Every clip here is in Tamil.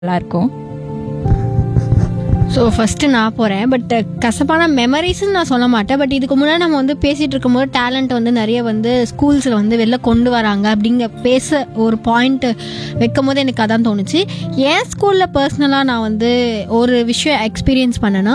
நல்லா இருக்கும் ஸோ ஃபஸ்ட்டு நான் போகிறேன் பட் கசப்பான மெமரிஸ்ன்னு நான் சொல்ல மாட்டேன் பட் இதுக்கு முன்னாடி நம்ம வந்து பேசிகிட்டு இருக்கும்போது டேலண்ட் வந்து நிறைய வந்து ஸ்கூல்ஸில் வந்து வெளில கொண்டு வராங்க அப்படிங்க பேச ஒரு பாயிண்ட் வைக்கும் போது எனக்கு அதான் தோணுச்சு என் ஸ்கூலில் பர்சனலாக நான் வந்து ஒரு விஷயம் எக்ஸ்பீரியன்ஸ் பண்ணேன்னா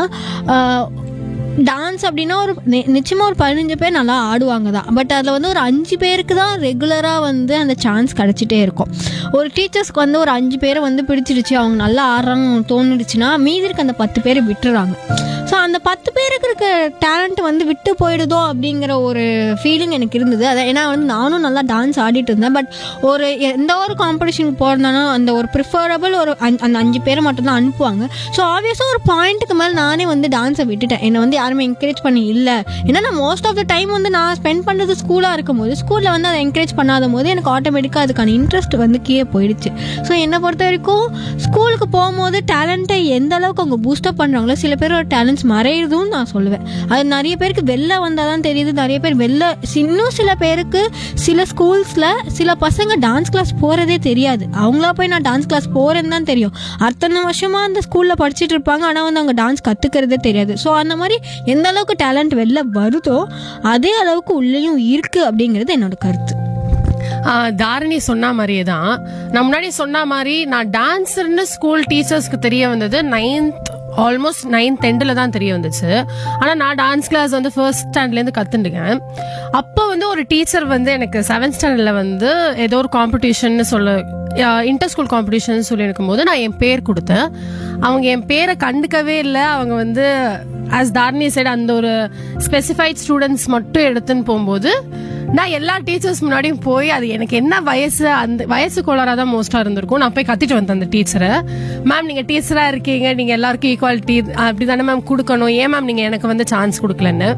டான்ஸ் அப்படின்னா ஒரு நி- நிச்சயமா ஒரு பதினஞ்சு பேர் நல்லா ஆடுவாங்க தான் பட் அதில் வந்து ஒரு அஞ்சு பேருக்கு தான் ரெகுலராக வந்து அந்த சான்ஸ் கிடச்சிட்டே இருக்கும் ஒரு டீச்சர்ஸ்க்கு வந்து ஒரு அஞ்சு பேரை வந்து பிடிச்சிடுச்சு அவங்க நல்லா ஆடுறாங்க தோணுடுச்சுன்னா மீதி இருக்க அந்த பத்து பேரை விட்டுறாங்க ஸோ அந்த பத்து பேருக்கு இருக்க டேலண்ட் வந்து விட்டு போயிடுதோ அப்படிங்கிற ஒரு ஃபீலிங் எனக்கு இருந்தது அதான் ஏன்னா வந்து நானும் நல்லா டான்ஸ் ஆடிட்டு இருந்தேன் பட் ஒரு எந்த ஒரு காம்படிஷனுக்கு போகிறதாலும் அந்த ஒரு ப்ரிஃபரபிள் ஒரு அஞ்- அந்த அஞ்சு பேரை மட்டும்தான் அனுப்புவாங்க ஸோ ஆப்வியஸாக ஒரு பாயிண்ட்டுக்கு மேலே நானே வந்து டான்ஸை விட்டுட்டேன் என்னை வந்து யாருமே என்கரேஜ் பண்ணி இல்லை ஏன்னா நான் மோஸ்ட் ஆஃப் த டைம் வந்து நான் ஸ்பெண்ட் பண்ணுறது ஸ்கூலாக இருக்கும்போது ஸ்கூலில் வந்து அதை என்கரேஜ் பண்ணாத போது எனக்கு ஆட்டோமேட்டிக்காக அதுக்கான இன்ட்ரெஸ்ட் வந்து கீழே போயிடுச்சு ஸோ என்னை பொறுத்த வரைக்கும் ஸ்கூலுக்கு போகும்போது டேலண்ட்டை எந்த அளவுக்கு அவங்க பூஸ்டப் பண்ணுறாங்களோ சில பேரோட டேலண்ட்ஸ் மறையுதுன்னு நான் சொல்லுவேன் அது நிறைய பேருக்கு வெளில வந்தால் தான் தெரியுது நிறைய பேர் வெளில இன்னும் சில பேருக்கு சில ஸ்கூல்ஸில் சில பசங்க டான்ஸ் கிளாஸ் போகிறதே தெரியாது அவங்களா போய் நான் டான்ஸ் கிளாஸ் போகிறேன்னு தான் தெரியும் அத்தனை வருஷமாக அந்த ஸ்கூலில் படிச்சுட்டு இருப்பாங்க ஆனால் வந்து அவங்க டான்ஸ் கற்றுக்கிறதே தெரியாது ஸோ அந்த மாதிரி எந்த அளவுக்கு டேலண்ட் வெளில வருதோ அதே அளவுக்கு உள்ளேயும் இருக்குது அப்படிங்கிறது என்னோட கருத்து ஆஹ் தாரணி சொன்ன மாதிரியே தான் நான் முன்னாடி சொன்ன மாதிரி நான் டான்ஸர்னு ஸ்கூல் டீச்சர்ஸ்க்கு தெரிய வந்தது நைன்த் ஆல்மோஸ்ட் நைன்த் டென்த்தில் தான் தெரிய வந்துச்சு ஆனால் நான் டான்ஸ் கிளாஸ் வந்து ஃபர்ஸ்ட் ஸ்டாண்டர்ட்லேருந்து கற்றுண்டுக்கேன் அப்போ வந்து ஒரு டீச்சர் வந்து எனக்கு செவன்த் ஸ்டாண்டர்டில் வந்து ஏதோ ஒரு காம்படிஷன் சொல்ல இன்டர் ஸ்கூல் காம்படிஷன் சொல்லி இருக்கும்போது நான் என் பேர் கொடுத்தேன் அவங்க என் பேரை கண்டுக்கவே இல்லை அவங்க வந்து ஆஸ் தாரணி சைடு அந்த ஒரு ஸ்பெசிஃபைட் ஸ்டூடெண்ட்ஸ் மட்டும் எடுத்துன்னு போகும்போது நான் எல்லா டீச்சர்ஸ் முன்னாடியும் போய் அது எனக்கு என்ன வயசு அந்த வயசு கோளாறாக தான் மோஸ்ட்டாக இருந்திருக்கும் நான் போய் கத்திட்டு வந்தேன் அந்த டீச்சரை மேம் நீங்கள் டீச்சராக இருக்கீங்க நீங்கள் எல்லாருக்கும் ஈக்குவாலிட்டி அப்படி தானே மேம் கொடுக்கணும் ஏன் மேம் நீங்கள் எனக்கு வந்து சான்ஸ் கொடுக்கலன்னு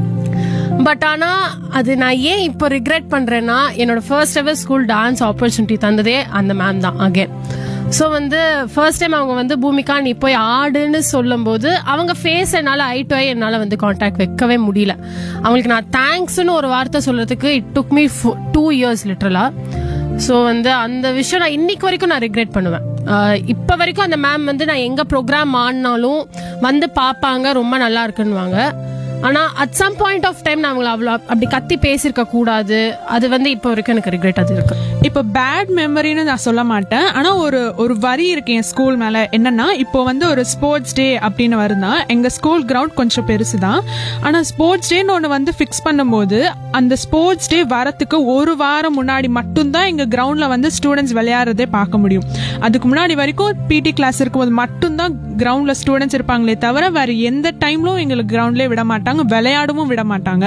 பட் ஆனா அது நான் ஏன் இப்போ ரிக்ரெட் பண்றேன்னா என்னோட first ever school dance opportunity தந்ததே அந்த மேம் தான் அகேன் ஸோ வந்து ஃபர்ஸ்ட் டைம் அவங்க வந்து பூமிகா நீ போய் ஆடுன்னு சொல்லும்போது அவங்க ஃபேஸ் என்னால் ஐ டு ஐ என்னால் வந்து காண்டாக்ட் வைக்கவே முடியல அவங்களுக்கு நான் தேங்க்ஸ்னு ஒரு வார்த்தை சொல்றதுக்கு it took me two years லிட்டரலா ஸோ வந்து அந்த விஷயம் நான் இன்னைக்கு வரைக்கும் நான் ரிக்ரெட் பண்ணுவேன் ஆஹ் இப்ப வரைக்கும் அந்த மேம் வந்து நான் எங்க ப்ரோக்ராம் ஆடினாலும் வந்து பார்ப்பாங்க ரொம்ப நல்லா இருக்குன்னுவாங்க ஆனா at some point of time நான் அவங்கள அவ்வளோ அப்படி கத்தி பேசியிருக்க கூடாது அது வந்து இப்போ வரைக்கும் எனக்கு ரிக்ரெட் அது இருக்கு இப்போ பேட் மெமரின்னு நான் சொல்ல மாட்டேன் ஆனா ஒரு ஒரு வரி இருக்கு என் ஸ்கூல் மேல என்னன்னா இப்போ வந்து ஒரு ஸ்போர்ட்ஸ் டே அப்படின்னு வருதா எங்க ஸ்கூல் கிரவுண்ட் கொஞ்சம் பெருசு தான் ஆனா ஸ்போர்ட்ஸ் டேன்னு ஒன்று வந்து ஃபிக்ஸ் பண்ணும்போது அந்த ஸ்போர்ட்ஸ் டே வரத்துக்கு ஒரு வாரம் முன்னாடி மட்டும்தான் எங்க கிரவுண்ட்ல வந்து ஸ்டூடெண்ட்ஸ் விளையாடுறதே பார்க்க முடியும் அதுக்கு முன்னாடி வரைக்கும் பிடி கிளாஸ் இருக்கும்போது மட்டும்தான் கிரவுண்ட்ல ஸ்டூடெண்ட்ஸ் இருப்பாங்களே தவிர வேற எந்த டைம்லும் எங்களுக்கு கிரவுண்ட்லேயே விட மாட்டாங்க விளையாடவும் விட மாட்டாங்க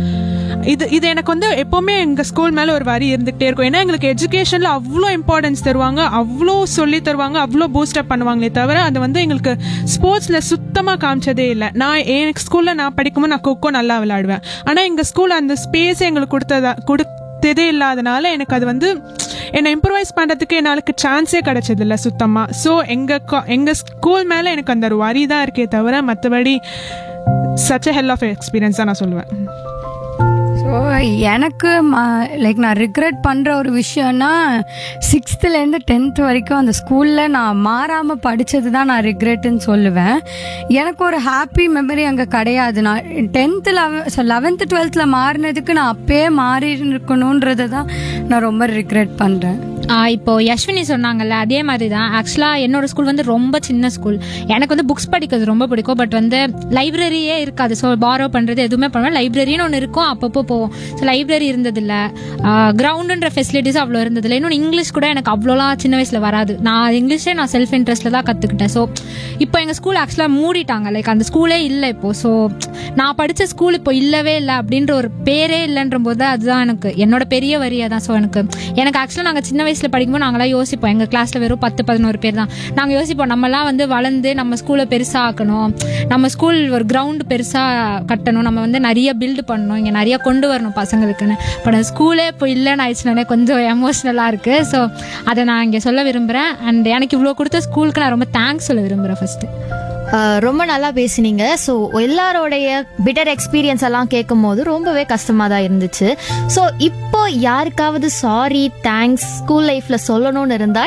இது இது எனக்கு வந்து எப்பவுமே எங்க ஸ்கூல் மேல ஒரு வரி இருந்துகிட்டே இருக்கும் ஏன்னா எங்களுக்கு எஜுகேஷன்ல அவ்வளோ இம்பார்ட்டன்ஸ் தருவாங்க அவ்வளோ சொல்லி தருவாங்க அவ்வளோ பூஸ்டப் பண்ணுவாங்களே தவிர அது வந்து எங்களுக்கு ஸ்போர்ட்ஸ்ல சுத்தமா காமிச்சதே இல்லை நான் என் ஸ்கூல்ல நான் படிக்கும்போது நான் கொக்கோ நல்லா விளையாடுவேன் ஆனா எங்க ஸ்கூல்ல அந்த ஸ்பேஸ் எங்களுக்கு கொடுத்ததா கொடுத்ததே இல்லாதனால எனக்கு அது வந்து என்னை இம்ப்ரூவைஸ் பண்றதுக்கு என்னாலுக்கு சான்ஸே கிடைச்சது இல்லை சுத்தமா ஸோ எங்க co- எங்க ஸ்கூல் மேல எனக்கு அந்த ஒரு வரி தான் இருக்கே தவிர மற்றபடி சச் ஹெல் ஆஃப் எக்ஸ்பீரியன்ஸ் தான் நான் சொல்லுவேன் ஸோ எனக்கு லைக் நான் ரிக்ரெட் பண்ணுற ஒரு விஷயம்னா சிக்ஸ்த்துலேருந்து டென்த் வரைக்கும் அந்த ஸ்கூலில் நான் மாறாமல் படித்தது தான் நான் ரிக்ரெட்டுன்னு சொல்லுவேன் எனக்கு ஒரு ஹாப்பி மெமரி அங்கே கிடையாது நான் டென்த்து லெவன் ஸோ லெவன்த்து டுவெல்த்தில் மாறினதுக்கு நான் அப்பயே மாறி இருக்கணுன்றதை தான் நான் ரொம்ப ரிக்ரெட் பண்ணுறேன் ஆஹ் இப்போ யஸ்வினி சொன்னாங்கல்ல அதே மாதிரி தான் ஆக்சுவலாக என்னோட ஸ்கூல் வந்து ரொம்ப சின்ன ஸ்கூல் எனக்கு வந்து புக்ஸ் படிக்கிறது ரொம்ப பிடிக்கும் பட் வந்து லைப்ரரியே இருக்காது ஸோ பாரோ பண்ணுறது எதுவுமே பண்ணுவேன் லைப்ரரின்னு ஒன்று இருக்கும் அப்பப்போ போவோம் ஸோ லைப்ரரி இருந்ததில்ல கிரவுண்டுன்ற ஃபெசிலிட்டிஸ் அவ்வளோ இருந்ததில்ல இன்னொன்று இங்கிலீஷ் கூட எனக்கு அவ்வளோலாம் சின்ன வயசில் வராது நான் இங்கிலீஷே நான் செல்ஃப் இன்ட்ரெஸ்ட்டில் தான் கற்றுக்கிட்டேன் ஸோ இப்போ எங்கள் ஸ்கூல் ஆக்சுவலாக மூடிட்டாங்க லைக் அந்த ஸ்கூலே இல்லை இப்போ ஸோ நான் படித்த ஸ்கூல் இப்போ இல்லவே இல்லை அப்படின்ற ஒரு பேரே இல்லைன்ற போது அதுதான் எனக்கு என்னோட பெரிய வரியா தான் ஸோ எனக்கு எனக்கு ஆக்சுவலாக நாங்கள் சின்ன வயசில் படிக்கும்போது நாங்களாம் யோசிப்போம் எங்கள் கிளாஸில் வெறும் பத்து பதினோரு பேர் தான் நாங்கள் யோசிப்போம் நம்மலாம் வந்து வளர்ந்து நம்ம ஸ்கூலை பெருசாக ஆக்கணும் நம்ம ஸ்கூல் ஒரு கிரவுண்டு பெருசாக கட்டணும் நம்ம வந்து நிறைய பில்டு பண்ணணும் இங்கே நிறைய கொண்டு வரணும் பசங்களுக்குன்னு பட் ஸ்கூலே இப்போ இல்லைன்னு ஆயிடுச்சுனாலே கொஞ்சம் எமோஷ்னலாக இருக்குது ஸோ அதை நான் இங்கே சொல்ல விரும்புகிறேன் அண்ட் எனக்கு இவ்வளோ கொடுத்த ஸ்கூலுக்கு நான் ரொம்ப தேங்க்ஸ் சொல்ல விரும்புகிறேன் ஃபஸ்ட்டு ஆஹ் ரொம்ப நல்லா பேசுனீங்க ஸோ எல்லாரோடைய பிட்டர் எக்ஸ்பீரியன்ஸ் எல்லாம் கேட்கும் போது ரொம்பவே கஷ்டமாக தான் இருந்துச்சு ஸோ இப்போ யாருக்காவது சாரி தேங்க்ஸ் ஸ்கூல் லைஃப்ல சொல்லணும்னு இருந்தால்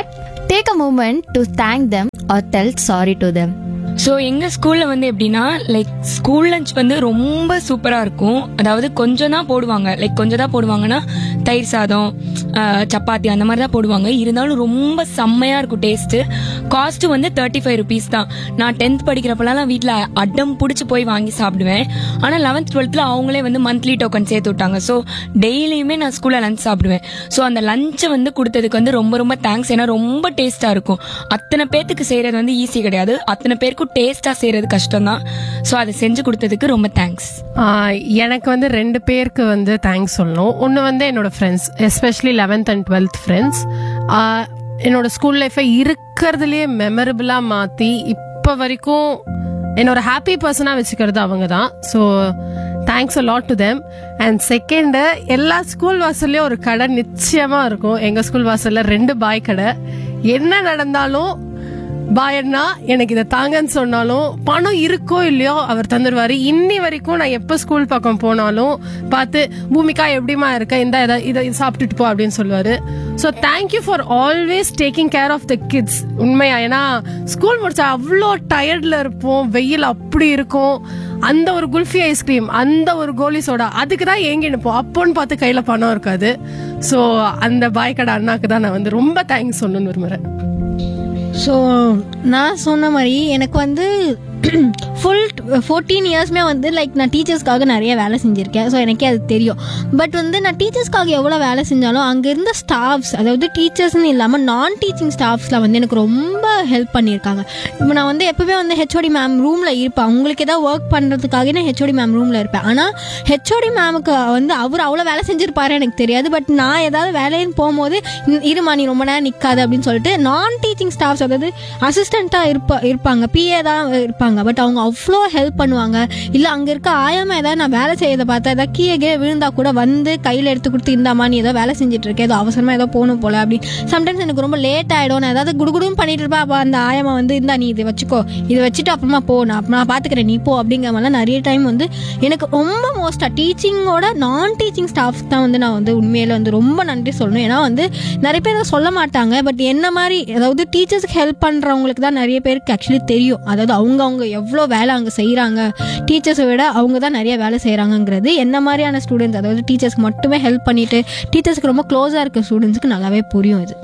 take a moment to thank them or tell sorry to them so எங்கள் ஸ்கூலில் வந்து எப்படின்னா லைக் ஸ்கூல் லஞ்ச் வந்து ரொம்ப சூப்பராக இருக்கும் அதாவது கொஞ்சம் தான் போடுவாங்க லைக் கொஞ்சம் தான் போடுவாங்கன்னா தயிர் சாதம் ஆஹ், சப்பாத்தி அந்த மாதிரி தான் போடுவாங்க இருந்தாலும் ரொம்ப செம்மையாக இருக்கும் டேஸ்ட்டு காஸ்ட்டு வந்து தேர்ட்டி ஃபைவ் ருபீஸ் தான் நான் டென்த் படிக்கிறப்பலாம் வீட்டில் அடம் பிடிச்சி போய் வாங்கி சாப்பிடுவேன் ஆனால் லெவன்த் டுவெல்த்தில் அவங்களே வந்து மந்த்லி டோக்கன் சேர்த்து விட்டாங்க ஸோ டெய்லியுமே நான் ஸ்கூலில் லஞ்ச் சாப்பிடுவேன் ஸோ அந்த லஞ்சை வந்து கொடுத்ததுக்கு வந்து ரொம்ப ரொம்ப தேங்க்ஸ் ஏன்னா ரொம்ப டேஸ்ட்டாக இருக்கும் அத்தனை பேர்த்துக்கு செய்கிறது வந்து ஈஸி கிடையாது அத்தனை பேருக்கும் டேஸ்ட்டாக செய்கிறது கஷ்டம் தான் ஸோ அதை செஞ்சு கொடுத்ததுக்கு ரொம்ப தேங்க்ஸ் ஆஹ் எனக்கு வந்து ரெண்டு பேருக்கு வந்து தேங்க்ஸ் சொல்லணும் ஒன்று வந்து என்னோட friends especially eleventh and twelfth friends என்னோட ஸ்கூல் லைஃப்பை இருக்கிறதுலே மெமரபிளாக மாற்றி இப்போ வரைக்கும் என்னோட ஹாப்பி பர்சனாக வச்சுக்கிறது அவங்க தான் so thanks a lot to them and second எல்லா ஸ்கூல் வாசல்லையும் ஒரு கடை நிச்சயமாக இருக்கும் எங்கள் ஸ்கூல் வாசலில் ரெண்டு பாய் கடை என்ன நடந்தாலும் பாயண்ணா எனக்கு இதை தாங்கன்னு சொன்னாலும் பணம் இருக்கோ இல்லையோ அவர் தந்துடுவாரு இன்னி வரைக்கும் நான் எப்போ ஸ்கூல் பக்கம் போனாலும் பார்த்து பூமிகா எப்படிமா இருக்க இந்த இதை இதை சாப்பிட்டுட்டு போ அப்படின்னு சொல்லுவாரு so thank you for always taking care of the kids உண்மையா ஏன்னா ஸ்கூல் முடிச்சா அவ்வளோ டயர்டில் இருப்போம் வெயில் அப்படி இருக்கும் அந்த ஒரு குல்ஃபி ஐஸ்கிரீம் அந்த ஒரு கோலி சோடா அதுக்கு தான் ஏங்கி நிற்போம் அப்போன்னு பார்த்து கையில் பணம் இருக்காது ஸோ அந்த பாய் கடை அண்ணாக்கு தான் நான் வந்து ரொம்ப தேங்க்ஸ் சொல்லணும்னு விரும்புகிறேன் ஸோ நான் சொன்ன மாதிரி எனக்கு வந்து ஃபுல் ஃபோர்டீன் இயர்ஸ்மே வந்து லைக் நான் டீச்சர்ஸ்க்காக நிறைய வேலை செஞ்சுருக்கேன் ஸோ எனக்கே அது தெரியும் பட் வந்து நான் டீச்சர்ஸ்க்காக எவ்வளோ வேலை செஞ்சாலும் அங்கே இருந்த ஸ்டாஃப்ஸ் அதாவது டீச்சர்ஸ்னு இல்லாமல் நான் டீச்சிங் ஸ்டாஃப்ஸில் வந்து எனக்கு ரொம்ப ஹெல்ப் பண்ணியிருக்காங்க இப்போ நான் வந்து எப்போவே வந்து ஹெச்ஓடி மேம் ரூமில் இருப்பேன் அவங்களுக்கு ஏதாவது ஒர்க் பண்ணுறதுக்காக நான் ஹெச்ஓடி மேம் ரூமில் இருப்பேன் ஆனால் ஹெச்ஓடி மேமுக்கு வந்து அவர் அவ்வளோ வேலை செஞ்சிருப்பாரு எனக்கு தெரியாது பட் நான் ஏதாவது வேலைன்னு போகும்போது "இ- இருமா நீ ரொம்ப நேரம் நிற்காது அப்படின்னு சொல்லிட்டு நான் டீச்சிங் ஸ்டாஃப்ஸ் அதாவது அசிஸ்டண்ட்டாக இருப்பா இருப்பாங்க பிஏ தான் இருப்பாங்க பட் அவங்க அவ்வளோ ஹெல்ப் பண்ணுவாங்க இல்லை அங்கே இருக்க ஆயாம ஏதாவது நான் வேலை செய்யறதை பார்த்தா ஏதாவது கீழே கீழே விழுந்தா கூட வந்து கையில் எடுத்து கொடுத்து இந்தாமா நீ ஏதோ வேலை செஞ்சுட்டு இருக்க ஏதோ அவசரமாக ஏதோ போகணும் போல அப்படி சம்டைம்ஸ் எனக்கு ரொம்ப லேட் ஆகிடும் நான் ஏதாவது குடுகுடுன்னு பண்ணிட்டு இருப்பேன் அப்போ அந்த ஆயமா வந்து இந்தா நீ இதை வச்சுக்கோ இதை வச்சுட்டு அப்புறமா போ நான் அப்புறம் நான் பார்த்துக்கிறேன் நீ போ அப்படிங்கிற மாதிரிலாம் நிறைய டைம் வந்து எனக்கு ரொம்ப மோஸ்ட்டாக டீச்சிங்கோட நான் டீச்சிங் ஸ்டாஃப் தான் வந்து நான் வந்து உண்மையில வந்து ரொம்ப நன்றி சொல்லணும் ஏன்னா வந்து நிறைய பேர் அதை சொல்ல மாட்டாங்க பட் என்ன மாதிரி அதாவது டீச்சர்ஸ்க்கு ஹெல்ப் பண்ணுறவங்களுக்கு தான் நிறைய பேருக்கு ஆக்சுவலி தெரியும் அதாவது அவங்க அவங்க எவ்வளோ வேலை அங்கே செய்கிறாங்க டீச்சர்ஸை விட அவங்க தான் நிறைய வேலை செய்கிறாங்கங்கிறது என்ன மாதிரியான ஸ்டூடெண்ட்ஸ் அதாவது டீச்சர்ஸ்க்கு மட்டுமே ஹெல்ப் பண்ணிட்டு டீச்சர்ஸ்க்கு ரொம்ப க்ளோஸாக இருக்க ஸ்டூடெண்ட்ஸ்க்கு நல்லாவே புரியும் இது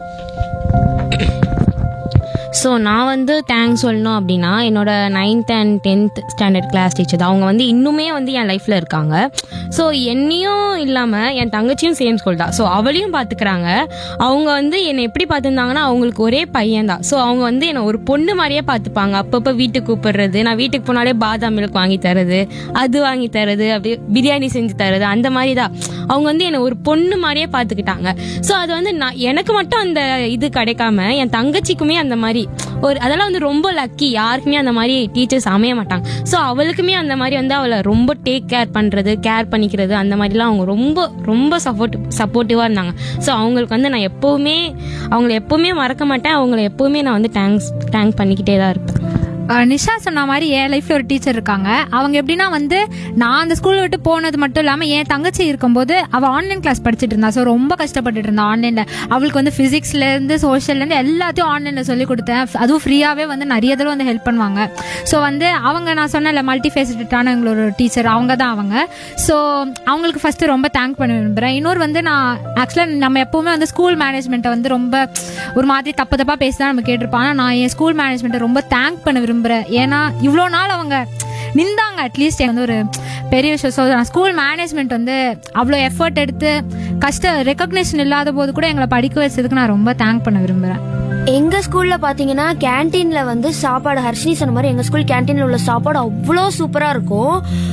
ஸோ நான் வந்து தேங்க்ஸ் சொல்லணும் அப்படின்னா என்னோட ninth and tenth standard class teacher தான் அவங்க வந்து இன்னுமே வந்து என் லைஃப்பில் இருக்காங்க ஸோ என்னையும் இல்லாமல் என் தங்கச்சியும் சேம் ஸ்கூல் தான் ஸோ அவளையும் பார்த்துக்கிறாங்க அவங்க வந்து என்னை எப்படி பார்த்துருந்தாங்கன்னா அவங்களுக்கு ஒரே பையன் தான் ஸோ அவங்க வந்து என்னை ஒரு பொண்ணு மாதிரியே பார்த்துப்பாங்க அப்பப்போ வீட்டுக்கு கூப்பிடுறது நான் வீட்டுக்கு போனாலே பாதாம் மில்க் வாங்கி தரது அது வாங்கி தரது அப்படியே பிரியாணி செஞ்சு தரது அந்த மாதிரி தான் அவங்க வந்து என்னை ஒரு பொண்ணு மாதிரியே பார்த்துக்கிட்டாங்க ஸோ அது வந்து நான் எனக்கு மட்டும் அந்த இது கிடைக்காம என் தங்கச்சிக்குமே அந்த மாதிரி ஒரு அதெல்லாம் வந்து ரொம்ப லக்கி யாருக்குமே அந்த மாதிரி டீச்சர்ஸ் அமைய மாட்டாங்க ஸோ அவளுக்குமே அந்த மாதிரி வந்து அவளை ரொம்ப டேக் கேர் பண்ணுறது கேர் பண்ணிக்கிறது அந்த மாதிரிலாம் அவங்க ரொம்ப ரொம்ப சப்போர்ட் சப்போர்ட்டிவாக இருந்தாங்க ஸோ அவங்களுக்கு வந்து நான் எப்போவுமே அவங்கள எப்போவுமே மறக்க மாட்டேன் அவங்கள எப்போவுமே நான் வந்து தேங்க்ஸ் தேங்க் பண்ணிக்கிட்டே தான் இருப்பேன் அஹ் நிஷா சொன்ன மாதிரி என் லைஃப்ல ஒரு டீச்சர் இருக்காங்க அவங்க எப்படின்னா வந்து நான் அந்த ஸ்கூல் விட்டு போனது மட்டும் இல்லாம என் தங்கச்சி இருக்கும்போது அவ ஆன்லைன் கிளாஸ் படிச்சுட்டு இருந்தா ஸோ ரொம்ப கஷ்டப்பட்டுட்டு இருந்தா ஆன்லைன்ல அவளுக்கு வந்து பிசிக்ஸ்ல இருந்து சோஷியல்ல இருந்து எல்லாத்தையும் ஆன்லைன்ல சொல்லி கொடுத்தேன் அதுவும் ஃப்ரீயாவே வந்து நிறைய தடவை வந்து ஹெல்ப் பண்ணுவாங்க ஸோ வந்து அவங்க நான் சொன்னல மல்டி ஃபேசிட்டான எங்களோட டீச்சர் அவங்க தான் அவங்க ஸோ அவங்களுக்கு ஃபர்ஸ்ட் ரொம்ப தேங்க் பண்ண விரும்புறேன் இன்னொரு வந்து நான் ஆக்சுவலாக நம்ம எப்பவுமே வந்து ஸ்கூல் மேனேஜ்மெண்ட்டை வந்து ரொம்ப ஒரு மாதிரி தப்பு தப்பா பேசி தான் நம்ம கேட்டிருப்போம் ஆனால் நான் என் ஸ்கூல் மேனேஜ்மெண்ட்டை ரொம்ப தேங்க் பண்ண விரும்புகிறேன் ஏன்னா இவ்வளோ நாள் அவங்க நின்றாங்க அட்லீஸ்ட் வந்து ஒரு பெரிய விஷயம் ஸோ நான் ஸ்கூல் மேனேஜ்மெண்ட் வந்து அவ்வளோ எஃபர்ட் எடுத்து கஷ்ட ரெக்கக்னேஷன் இல்லாத போது கூட எங்களை படிக்க வச்சதுக்கு நான் ரொம்ப தேங்க் பண்ண விரும்புகிறேன் எங்க ஸ்கூல்ல பாத்தீங்கன்னா கேண்டீன்ல வந்து சாப்பாடு ஹர்ஷினி சொன்ன மாதிரி எங்க ஸ்கூல் கேண்டீன்ல உள்ள சாப்பாடு அவ்வளோ சூப்பரா இருக்கும்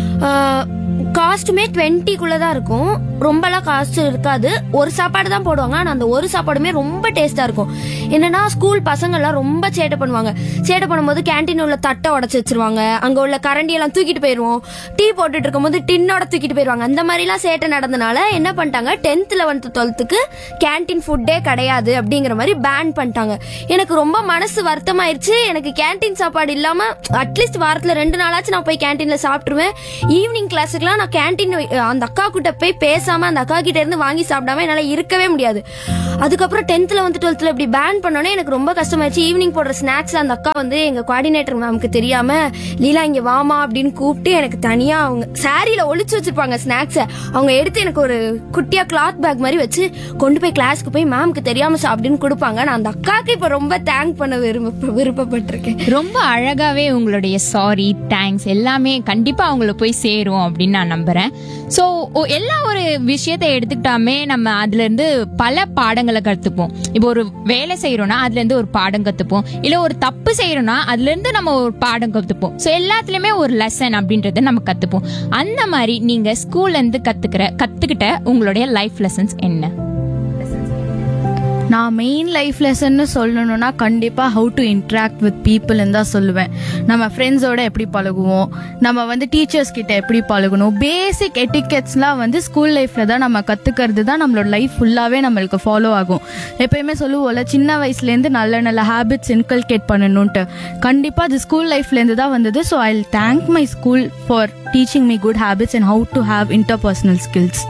காஸ்ட்டுமே டுவெண்ட்டிக்குள்ள தான் இருக்கும் ரொம்பலாம் காஸ்ட் இருக்காது ஒரு சாப்பாடு தான் போடுவாங்க ஆனா அந்த ஒரு சாப்பாடுமே ரொம்ப டேஸ்டா இருக்கும் என்னன்னா ஸ்கூல் பசங்க எல்லாம் ரொம்ப சேட்டை பண்ணுவாங்க சேட்டை பண்ணும்போது கேண்டீன் உள்ள தட்டை உடச்சு வச்சிருவாங்க அங்க உள்ள கரண்டி எல்லாம் தூக்கிட்டு போயிருவோம் டீ போட்டுட்டு இருக்கும்போது டின்னோட தூக்கிட்டு போயிருவாங்க அந்த மாதிரிலாம் சேட்டை நடந்தனால என்ன பண்ணிட்டாங்க டென்த் லெவன்த் டுவெல்த்துக்கு கேண்டீன் ஃபுட்டே கிடையாது அப்படிங்கிற மாதிரி பேன் பண்ணிட்டாங்க எனக்கு ரொம்ப மனசு வருத்தமாயிருச்சு எனக்கு கேண்டீன் சாப்பாடு இல்லாம அட்லீஸ்ட் வாரத்துல ரெண்டு நாளாச்சும் நான் போய் கேண்டீன்ல சாப்பிட்டுருவேன் ஈவினிங் கிளாஸுக்குலாம் நான் நான் கேன்டீன் அந்த அக்கா கிட்ட போய் பேசாம அந்த அக்கா கிட்ட இருந்து வாங்கி சாப்பிடாம என்னால இருக்கவே முடியாது அதுக்கப்புறம் டென்த்ல வந்து டுவெல்த்ல இப்படி பேன் பண்ணோன்னே எனக்கு ரொம்ப கஷ்டமாயிடுச்சு ஈவினிங் போடுற ஸ்நாக்ஸ் அந்த அக்கா வந்து எங்க கோஆர்டினேட்டர் மேம்க்கு தெரியாம லீலா இங்க வாமா அப்படின்னு கூப்பிட்டு எனக்கு தனியா அவங்க சாரியில ஒளிச்சு வச்சிருப்பாங்க ஸ்நாக்ஸை அவங்க எடுத்து எனக்கு ஒரு குட்டியா கிளாத் பேக் மாதிரி வச்சு கொண்டு போய் கிளாஸ்க்கு போய் மேம்க்கு தெரியாம சாப்பிடுன்னு கொடுப்பாங்க நான் அந்த அக்காக்கு இப்ப ரொம்ப தேங்க் பண்ண விரும்ப விருப்பப்பட்டிருக்கேன் ரொம்ப அழகாவே உங்களுடைய சாரி தேங்க்ஸ் எல்லாமே கண்டிப்பா அவங்கள போய் சேரும் அப்படின்னு நான் நம்புறேன் ஸோ எல்லா ஒரு விஷயத்தை எடுத்துக்கிட்டாமே நம்ம அதுல இருந்து பல பாடங்களை கத்துப்போம் இப்போ ஒரு வேலை செய்யறோம்னா அதுல இருந்து ஒரு பாடம் கத்துப்போம் இல்ல ஒரு தப்பு செய்யறோம்னா அதுல இருந்து நம்ம ஒரு பாடம் கத்துப்போம் ஸோ எல்லாத்துலயுமே ஒரு லெசன் அப்படின்றத நம்ம கத்துப்போம் அந்த மாதிரி நீங்க ஸ்கூல்ல இருந்து கத்துக்கிற கத்துக்கிட்ட உங்களுடைய லைஃப் லெசன்ஸ் என்ன நான் மெயின் லைஃப் லெசன்னு சொல்லணும்னா கண்டிப்பாக ஹவு டு இன்ட்ராக்ட் வித் பீப்புள்னு தான் சொல்லுவேன் நம்ம ஃப்ரெண்ட்ஸோட எப்படி பழகுவோம் நம்ம வந்து டீச்சர்ஸ் கிட்ட எப்படி பழகணும் பேசிக் எட்டிகெட்ஸ்லாம் வந்து ஸ்கூல் லைஃப்பில் தான் நம்ம கற்றுக்கிறது தான் நம்மளோட லைஃப் ஃபுல்லாகவே நம்மளுக்கு ஃபாலோ ஆகும் எப்பயுமே சொல்லுவோம்ல சின்ன வயசுலேருந்து நல்ல நல்ல ஹேபிட்ஸ் இன்கல்கேட் பண்ணணுன்ட்டு கண்டிப்பாக அது ஸ்கூல் லைஃப்லேருந்து தான் வந்தது so I thank my school for teaching me good habits and how to have interpersonal skills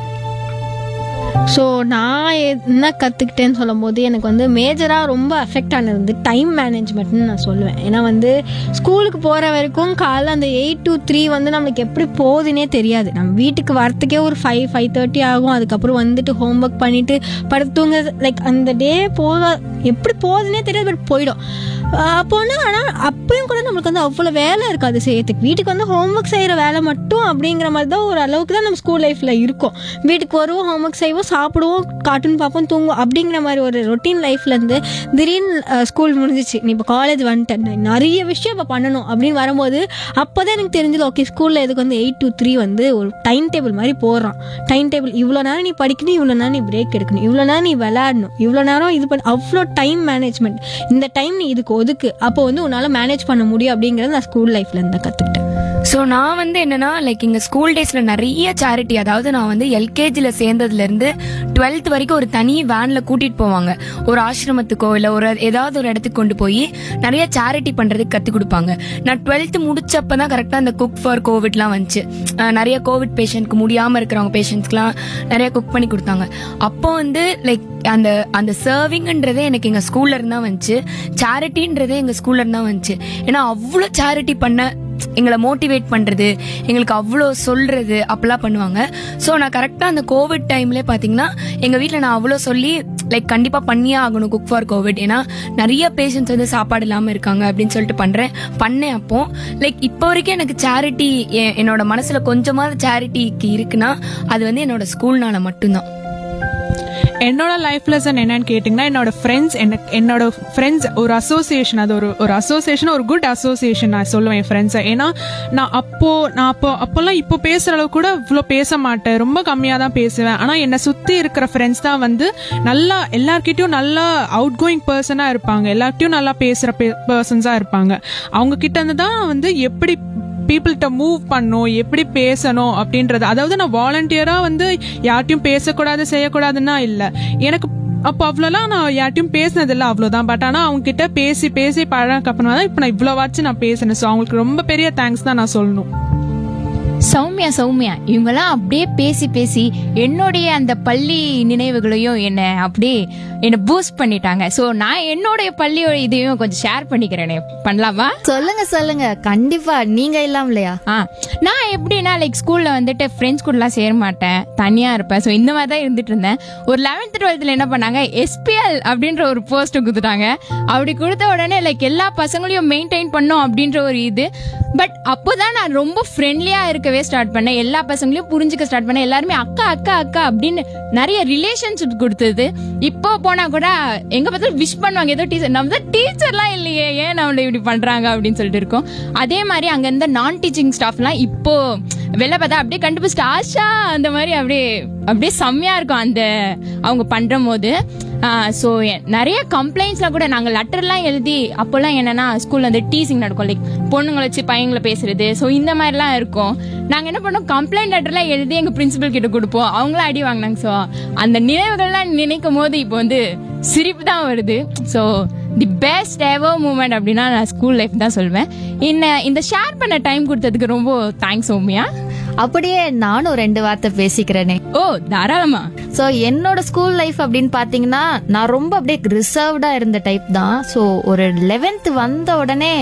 so நான் என்ன கற்றுக்கிட்டேன்னு சொல்லும்போது எனக்கு வந்து மேஜராக ரொம்ப அஃபெக்ட் ஆனது வந்து டைம் மேனேஜ்மெண்ட்னு நான் சொல்லுவேன் ஏன்னா வந்து ஸ்கூலுக்கு போகிற வரைக்கும் காலைல அந்த எயிட் டு த்ரீ வந்து நம்மளுக்கு எப்படி போகுதுன்னே தெரியாது நம்ம வீட்டுக்கு வரத்துக்கே ஒரு ஃபைவ் ஃபைவ் தேர்ட்டி ஆகும் அதுக்கப்புறம் வந்துட்டு ஹோம்ஒர்க் பண்ணிட்டு படுத்து தூங்க லைக் அந்த டே போக எப்படி போகுதுன்னே தெரியாது பட் போயிடும் அப்போனா ஆனால் அப்பயும் கூட நம்மளுக்கு வந்து அவ்வளோ வேலை இருக்காது செய்யறதுக்கு வீட்டுக்கு வந்து ஹோம்ஒர்க் செய்கிற வேலை மட்டும் அப்படிங்கிற மாதிரி தான் ஒரு அளவுக்கு தான் நம்ம ஸ்கூல் லைஃப்பில் இருக்கும் வீட்டுக்கு வருவோம் ஹோம்ஒர்க் செய்வோம் சாப்பிடுவோம் கார்ட்டூன் பார்ப்போம் தூங்குவோம் அப்படிங்கிற மாதிரி ஒரு ரொட்டீன் லைஃப்லேருந்து திடீர்னு ஸ்கூல் முடிஞ்சிச்சு நீ இப்போ காலேஜ் வந்துட்டேன் நான் நிறைய விஷயம் இப்போ பண்ணணும் அப்படின்னு வரும்போது அப்போ தான் எனக்கு தெரிஞ்சது ஓகே ஸ்கூலில் இதுக்கு வந்து எயிட் டு த்ரீ வந்து ஒரு டைம் டேபிள் மாதிரி போடுறான் டைம் டேபிள் இவ்வளோ நேரம் நீ படிக்கணும் இவ்வளோ நேரம் நீ பிரேக் எடுக்கணும் இவ்வளோ நேரம் நீ விளையாடணும் இவ்வளோ நேரம் இது பண்ண அவ்வளோ டைம் மேனேஜ்மெண்ட் இந்த டைம் நீ இதுக்கு ஒதுக்கு அப்போ வந்து உன்னால் மேனேஜ் பண்ண முடியும் அப்படிங்கிறத நான் ஸ்கூல் லைஃப்ல இருந்து கற்றுக்கிட்டேன் ஸோ நான் வந்து என்னன்னா லைக் இங்க ஸ்கூல் டேஸ்ல நிறைய சேரிட்டி அதாவது நான் வந்து எல்கேஜில சேர்ந்ததுல இருந்து டுவெல்த் வரைக்கும் ஒரு தனி வேன்ல கூட்டிட்டு போவாங்க ஒரு ஆசிரமத்துக்கோ இல்ல ஒரு ஏதாவது ஒரு இடத்துக்கு கொண்டு போய் நிறைய சேரிட்டி பண்றதுக்கு கத்து கொடுப்பாங்க நான் டுவெல்த் முடிச்சப்ப தான் கரெக்டா அந்த குக் ஃபார் கோவிட்லாம் வந்துச்சு அஹ் நிறைய கோவிட் பேஷண்ட்க்கு முடியாம இருக்கிறவங்க பேஷண்ட்ஸ்க்குலாம் நிறைய குக் பண்ணி கொடுத்தாங்க அப்போ வந்து லைக் அந்த அந்த சர்விங்ன்றதே எனக்கு எங்க ஸ்கூல்ல இருந்தா வந்துச்சு சேரிட்டின்றதே எங்க ஸ்கூல்ல இருந்தா வந்துச்சு ஏன்னா அவ்வளோ சேரிட்டி பண்ண எங்களை மோட்டிவேட் பண்றது எங்களுக்கு அவ்வளோ சொல்றது அப்பெல்லாம் பண்ணுவாங்க ஸோ நான் கரெக்டாக அந்த கோவிட் டைம்ல பார்த்தீங்கன்னா எங்கள் வீட்டில் நான் அவ்வளோ சொல்லி லைக் கண்டிப்பாக பண்ணியே ஆகணும் குக் ஃபார் கோவிட் ஏன்னா நிறைய பேஷண்ட்ஸ் வந்து சாப்பாடு இல்லாமல் இருக்காங்க அப்படின்னு சொல்லிட்டு பண்ணுறேன் பண்ணேன் அப்போ லைக் இப்போ வரைக்கும் எனக்கு சேரிட்டி என்னோட மனசில் கொஞ்சமாவது சேரிட்டிக்கு இருக்குன்னா அது வந்து என்னோட ஸ்கூல்னால மட்டும்தான் என்னோட லைஃப் லெசன் என்னன்னு கேட்டிங்கன்னா என்னோட ஃப்ரெண்ட்ஸ் எனக்கு என்னோட ஃப்ரெண்ட்ஸ் ஒரு அசோசியேஷன் அது ஒரு ஒரு அசோசியேஷன் ஒரு குட் அசோசியேஷன் நான் சொல்லுவேன் என் ஃப்ரெண்ட்ஸை ஏன்னா நான் அப்போ நான் அப்போ அப்போல்லாம் இப்போ பேசுகிற அளவு கூட இவ்வளோ பேச மாட்டேன் ரொம்ப கம்மியாக தான் பேசுவேன் ஆனால் என்னை சுற்றி இருக்கிற ஃப்ரெண்ட்ஸ் தான் வந்து நல்லா எல்லார்கிட்டயும் நல்லா அவுட் கோயிங் பர்சனாக இருப்பாங்க எல்லார்கிட்டயும் நல்லா பேசுகிற பர்சன்ஸாக இருப்பாங்க அவங்க கிட்ட இருந்து தான் வந்து எப்படி பீப்புள்கிட்ட மூவ் பண்ணும் எப்படி பேசணும் அப்படின்றது அதாவது நான் வாலண்டியரா வந்து யார்ட்டையும் பேசக்கூடாது செய்யக்கூடாதுன்னா இல்லை எனக்கு அப்போ அவ்வளோலாம் நான் யார்ட்டையும் பேசினதில்ல அவ்வளோதான் பட் ஆனால் அவங்க கிட்ட பேசி பேசி பழக அப்புறமா தான் இப்போ நான் இவ்வளோ வாச்சு நான் பேசினேன் ஸோ அவங்களுக்கு ரொம்ப பெரிய தேங்க்ஸ் தான் நான் சொல்லணும் சௌமியா சௌமியா இவங்கெல்லாம் அப்படியே பேசி பேசி என்னுடைய அந்த பள்ளி நினைவுகளையும் என்ன அப்படியே என்ன பூஸ்ட் பண்ணிட்டாங்க ஸோ நான் என்னுடைய பள்ளியோட இதையும் கொஞ்சம் ஷேர் பண்ணிக்கிறேனே பண்ணலாமா சொல்லுங்க சொல்லுங்க கண்டிப்பா நீங்க இல்லாம இல்லையா ஆ நான் எப்படின்னா லைக் ஸ்கூல்ல வந்துட்டு ஃப்ரெண்ட்ஸ் கூடலாம் சேர மாட்டேன் தனியா இருப்பேன் ஸோ இந்த மாதிரி தான் இருந்துட்டு இருந்தேன் ஒரு லெவன்த் டுவெல்த்தில் என்ன பண்ணாங்க எஸ்பிஎல் அப்படின்ற ஒரு போஸ்ட் கொடுத்துட்டாங்க அப்படி கொடுத்த உடனே லைக் எல்லா பசங்களையும் மெயின்டைன் பண்ணும் அப்படின்ற ஒரு இது பட் அப்போதான் நான் ரொம்ப ஃப்ரெண்ட்லியா இருக்கவே ஸ்டார்ட் பண்ணேன் எல்லா பசங்களையும் புரிஞ்சுக்க ஸ்டார்ட் பண்ணேன் எல்லாருமே அக்கா அக்கா அக்கா அப்படின்னு நிறைய ரிலேஷன்ஷிப் கொடுத்தது இப்போ போனா கூட எங்க பார்த்தாலும் விஷ் பண்ணுவாங்க ஏதோ டீச்சர் நம்ம தான் டீச்சர்லாம் இல்லையே ஏன் நம்மள இப்படி பண்றாங்க அப்படின்னு சொல்லிட்டு இருக்கோம் அதே மாதிரி அங்க இருந்த நான் டீச்சிங் ஸ்டாஃப்லாம் இப்போ வெளில பார்த்தா அப்படியே கண்டுபிடிச்சிட்டு ஆஷா அந்த மாதிரி அப்படியே அப்படியே செம்மையா இருக்கும் அந்த அவங்க பண்ற போது ஸோ நிறைய கம்ப்ளைண்ட்ஸ்லாம் கூட நாங்கள் லெட்டர்லாம் எழுதி அப்போல்லாம் என்னன்னா ஸ்கூல்ல வந்து டீசிங் நடக்கும் லைக் பொண்ணுங்களை வச்சு பையங்களை பேசுறது ஸோ இந்த மாதிரிலாம் இருக்கும் நாங்கள் என்ன பண்ணோம் கம்ப்ளைண்ட் லெட்டர்லாம் எழுதி எங்கள் பிரின்சிபல் கிட்ட கொடுப்போம் அவங்களும் அடி வாங்கினாங்க ஸோ அந்த நினைவுகள்லாம் நினைக்கும் போது இப்போ வந்து சிரிப்பு தான் வருது so the best ever moment அப்படின்னா நான் ஸ்கூல் லைஃப் தான் சொல்வேன் என்ன இந்த ஷேர் பண்ண டைம் கொடுத்ததுக்கு ரொம்ப தேங்க்ஸ் சௌமியா அப்படியே நானும் ரெண்டு வார்த்தை பேசிக்கிறேனே ஓ தாராளமா ஸோ என்னோட ஸ்கூல் லைஃப் அப்படின்னு பார்த்தீங்கன்னா நான் ரொம்ப அப்படியே ரிசர்வ்டா இருந்த டைப் தான் ஸோ ஒரு லெவன்த் வந்த உடனே